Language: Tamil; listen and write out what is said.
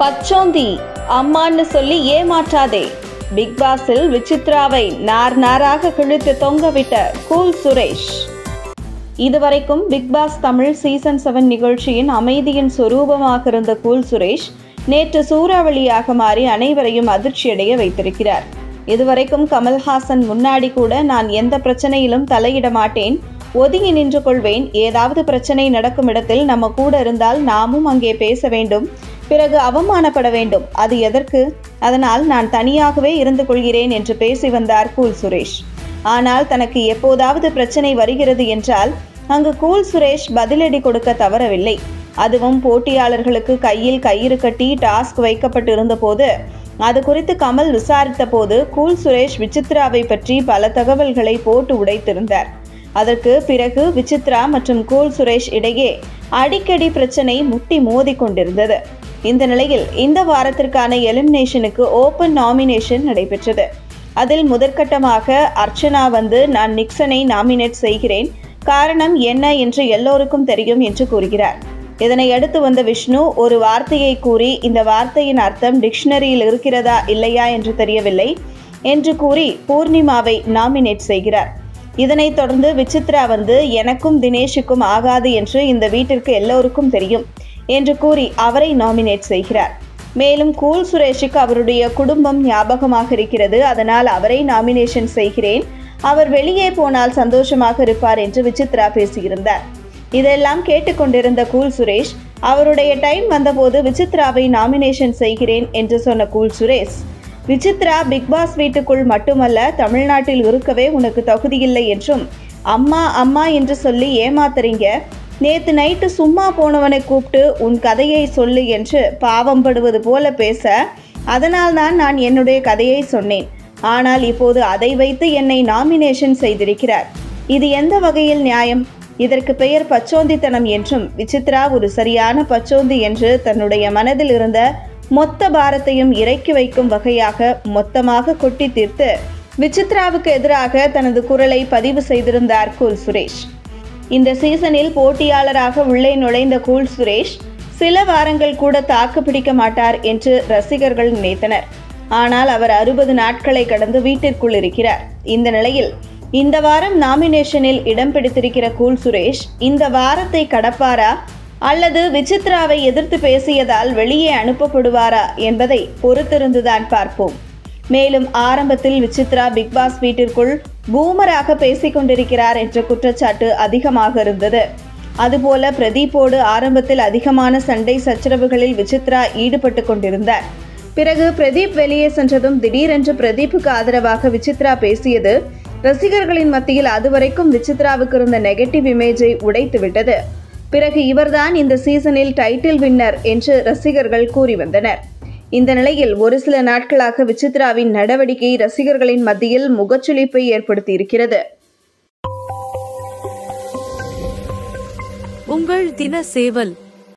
பச்சோந்தி அம்மான்னு சொல்லி ஏமாற்றாதே பிக் பாஸில் விசித்ராவை நார் நாராக கிழித்து தொங்கவிட்ட கூல் சுரேஷ் இதுவரைக்கும் Bigg Boss Tamil season seven நிகழ்ச்சியின் அமைதியின் சொரூபமாக இருந்த கூல் சுரேஷ் நேற்று சூறாவளியாக மாறி அனைவரையும் அதிர்ச்சியடைய வைத்திருக்கிறார் இதுவரைக்கும் கமல்ஹாசன் முன்னாடி கூட நான் எந்த பிரச்சனையிலும் தலையிட மாட்டேன் ஒதுங்கி நின்று கொள்வேன் ஏதாவது பிரச்சனை நடக்கும் இடத்தில் நம்ம கூட இருந்தால் நாமும் அங்கே பேச வேண்டும் பிறகு அவமானப்பட வேண்டும் அது எதற்கு அதனால் நான் தனியாகவே இருந்து கொள்கிறேன் என்று பேசி வந்தார் கூல் சுரேஷ் ஆனால் தனக்கு எப்போதாவது பிரச்சனை வருகிறது என்றால் அங்கு கூல் சுரேஷ் பதிலடி கொடுக்க தவறவில்லை அதுவும் போட்டியாளர்களுக்கு கையில் கயிறு கட்டி டாஸ்க் வைக்கப்பட்டிருந்த போது அது குறித்து கமல் விசாரித்த போது கூல் சுரேஷ் விசித்ராவை பற்றி பல தகவல்களை போட்டு உடைத்திருந்தார் அதற்கு பிறகு விசித்ரா மற்றும் கூல் சுரேஷ் இடையே அடிக்கடி பிரச்சனை முட்டி மோதி கொண்டிருந்தது இந்த நிலையில் இந்த வாரத்திற்கான எலிமினேஷனுக்கு ஓபன் நாமினேஷன் நடைபெற்றது அதில் முதற்கட்டமாக அர்ச்சனா வந்து நான் நிக்சனை நாமினேட் செய்கிறேன் காரணம் என்ன என்று எல்லோருக்கும் தெரியும் என்று கூறுகிறார் இதனை அடுத்து வந்த விஷ்ணு ஒரு வார்த்தையை கூறி இந்த வார்த்தையின் அர்த்தம் டிக்ஷனரியில் இருக்கிறதா இல்லையா என்று தெரியவில்லை என்று கூறி பூர்ணிமாவை நாமினேட் செய்கிறார் இதனைத் தொடர்ந்து விசித்ரா வந்து எனக்கும் தினேஷுக்கும் ஆகாது என்று இந்த வீட்டிற்கு எல்லோருக்கும் தெரியும் என்று கூறி அவரை நாமினேட் செய்கிறார் மேலும் கூல் சுரேஷுக்கு அவருடைய குடும்பம் ஞாபகமாக இருக்கிறது அதனால் அவரை நாமினேஷன் செய்கிறேன் அவர் வெளியே போனால் சந்தோஷமாக இருப்பார் என்று விசித்ரா பேசியிருந்தார் இதெல்லாம் கேட்டுக்கொண்டிருந்த கூல் சுரேஷ் அவருடைய டைம் வந்தபோது விசித்ராவை நாமினேஷன் செய்கிறேன் என்று சொன்ன கூல் சுரேஷ் விசித்ரா பிக்பாஸ் வீட்டுக்குள் மட்டுமல்ல தமிழ்நாட்டில் இருக்கவே உனக்கு தகுதியில்லை என்றும் அம்மா அம்மா என்று சொல்லி ஏமாத்துறீங்க நேத்து நைட்டு சும்மா போனவனை கூப்பிட்டு உன் கதையை சொல்லு என்று பாவம் படுவது போல பேச அதனால்தான் நான் என்னுடைய கதையை சொன்னேன் ஆனால் இப்போது அதை வைத்து என்னை நாமினேஷன் செய்திருக்கிறார் இது எந்த வகையில் நியாயம் இதற்கு பெயர் பச்சோந்தித்தனம் என்றும் விசித்ரா ஒரு சரியான பச்சோந்தி என்று தன்னுடைய மனதில் இருந்த மொத்த பாரத்தையும் இறக்கி வைக்கும் வகையாக மொத்தமாக கொட்டி தீர்த்து விசித்ராவுக்கு எதிராக தனது குரலை பதிவு செய்திருந்தார் கூல் சுரேஷ் இந்த சீசனில் போட்டியாளராக உள்ளே நுழைந்த கூல் சுரேஷ் சில வாரங்கள் கூட தாக்கு பிடிக்க மாட்டார் என்று ரசிகர்கள் நினைத்தனர் ஆனால் அவர் அறுபது நாட்களை கடந்து வீட்டிற்குள் இருக்கிறார் இந்த நிலையில் இந்த வாரம் நாமினேஷனில் இடம் பிடித்திருக்கிற கூல் சுரேஷ் இந்த வாரத்தை கடப்பாரா அல்லது விசித்ராவை எதிர்த்து பேசியதால் வெளியே அனுப்பப்படுவாரா என்பதை பொறுத்திருந்துதான் பார்ப்போம் மேலும் ஆரம்பத்தில் விசித்ரா பிக்பாஸ் வீட்டிற்குள் பூமராக பேசிக் கொண்டிருக்கிறார் என்ற குற்றச்சாட்டு அதிகமாக இருந்தது அதுபோல பிரதீப்போடு ஆரம்பத்தில் அதிகமான சண்டை சச்சரவுகளில் விசித்ரா ஈடுபட்டு கொண்டிருந்தார் பிறகு பிரதீப் வெளியே சென்றதும் திடீரென்று பிரதீப்புக்கு ஆதரவாக விசித்ரா பேசியது ரசிகர்களின் மத்தியில் அதுவரைக்கும் விசித்ராவுக்கு இருந்த நெகட்டிவ் இமேஜை உடைத்துவிட்டது பிறகு இவர்தான் இந்த சீசனில் டைட்டில் வின்னர் என்று ரசிகர்கள் கூறி வந்தனர் இந்த நிலையில் ஒரு சில நாட்களாக விசித்ராவின் நடவடிக்கை ரசிகர்களின் மத்தியில் முகச்சுளிப்பை ஏற்படுத்தியிருக்கிறது உங்கள் தின சேவல்